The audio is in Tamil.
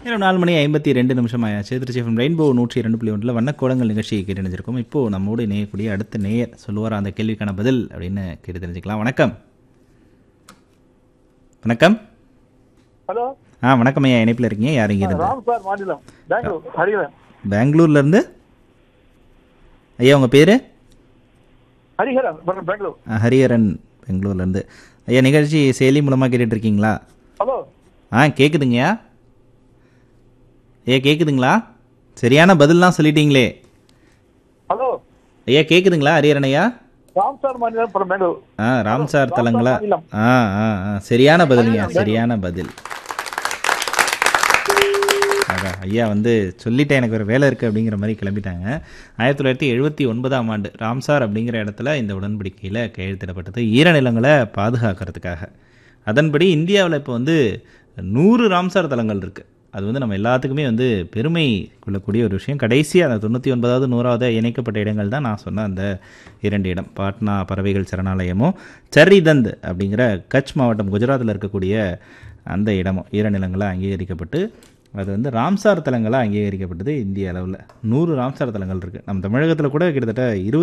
நேரம் நாலு மணி ஐம்பத்தி ரெண்டு நிமிஷம் ஆயாச்சு திருச்சிஎஃப்எம் ரெயின்போ நூற்றி இரண்டு புள்ளி ஒன்றில் வண்ணக்கோலங்கள் நிகழ்ச்சியை கேட்டு நினைச்சிருக்கோம் இப்போது நம்மோடு இணையக்கூடிய அடுத்த நேயர் சொல்லுவார் அந்த கேள்விக்கான பதில் அப்படின்னு கேட்டு தெரிஞ்சுக்கலாம் வணக்கம் வணக்கம் ஹலோ ஆ வணக்கம் ஐயா இணைப்பில் இருக்கீங்க யார் இங்கே இருந்து ராம் சார் மாநிலம் பெங்களூர் ஹரிஹரன் பெங்களூர்லேருந்து ஐயா உங்கள் பேர் ஹரிஹரன் from பெங்களூர் ஹரிஹரன் பெங்களூர்லேருந்து ஐயா நிகழ்ச்சி செயலி மூலமாக கேட்டுட்டு இருக்கீங்களா ஹலோ ஆ கேட்குதுங்கய்யா ஐயா கேட்குதுங்களா சரியான பதில்லாம் சொல்லிட்டீங்களே ஹலோ ஐயா கேட்குதுங்களா ஹரிஹரன் ஐயா ராம் சார் மாநிலம் from பெங்களூர் ஆ ராம் சார் தலங்களா மாநிலம். ஆ ஆ ஆ சரியான பதிலுங்க சரியான பதில் அதான் ஐயா வந்து சொல்லிட்டேன் எனக்கு ஒரு வேலை இருக்குது அப்படிங்கிற மாதிரி கிளம்பிட்டாங்க ஆயிரத்தி தொள்ளாயிரத்தி எழுபத்தி ஒன்பதாம் ஆண்டு ராம்சார் அப்படிங்கிற இடத்துல இந்த உடன்படிக்கையில் கையெழுத்திடப்பட்டது ஈரநிலங்களை பாதுகாக்கிறதுக்காக அதன்படி இந்தியாவில் இப்போ வந்து நூறு ராம்சார் தலங்கள் இருக்குது அது வந்து நம்ம எல்லாத்துக்குமே வந்து பெருமை கொள்ளக்கூடிய ஒரு விஷயம் கடைசியாக அந்த தொண்ணூற்றி ஒன்பதாவது நூறாவது இணைக்கப்பட்ட இடங்கள் தான் நான் சொன்ன அந்த இரண்டு இடம் பாட்னா பறவைகள் சரணாலயமும் சரிதந்த் அப்படிங்கிற கட்ச் மாவட்டம் குஜராத்தில் இருக்கக்கூடிய அந்த இடமும் ஈரநிலங்களாக அங்கீகரிக்கப்பட்டு அது வந்து ராம்சார் தலங்களாக அங்கீகரிக்கப்பட்டது இந்திய அளவில் நூறு ராம்சார் தலங்கள் இருக்குது நம்ம தமிழகத்தில் கூட கிட்டத்தட்ட இருபது